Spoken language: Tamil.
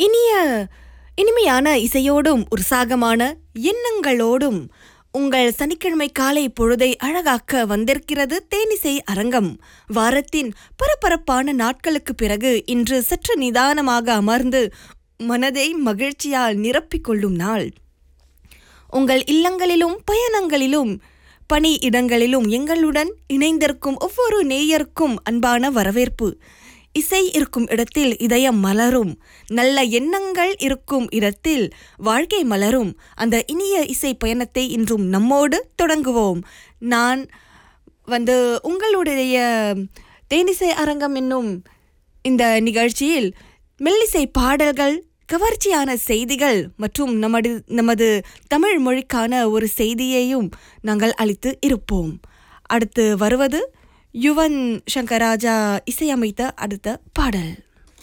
இனிய இனிமையான இசையோடும் உற்சாகமான எண்ணங்களோடும் உங்கள் சனிக்கிழமை காலை பொழுதை அழகாக்க வந்திருக்கிறது தேனிசை அரங்கம் வாரத்தின் பரபரப்பான நாட்களுக்கு பிறகு இன்று சற்று நிதானமாக அமர்ந்து மனதை மகிழ்ச்சியால் நிரப்பிக் கொள்ளும் நாள் உங்கள் இல்லங்களிலும் பயணங்களிலும் பணி இடங்களிலும் எங்களுடன் இணைந்திருக்கும் ஒவ்வொரு நேயருக்கும் அன்பான வரவேற்பு இசை இருக்கும் இடத்தில் இதயம் மலரும் நல்ல எண்ணங்கள் இருக்கும் இடத்தில் வாழ்க்கை மலரும் அந்த இனிய இசை பயணத்தை இன்றும் நம்மோடு தொடங்குவோம் நான் வந்து உங்களுடைய தேனிசை அரங்கம் என்னும் இந்த நிகழ்ச்சியில் மெல்லிசை பாடல்கள் கவர்ச்சியான செய்திகள் மற்றும் நமது நமது தமிழ் மொழிக்கான ஒரு செய்தியையும் நாங்கள் அளித்து இருப்போம் அடுத்து வருவது யுவன் சங்கர் ராஜா இசையமைத்த அடுத்த பாடல்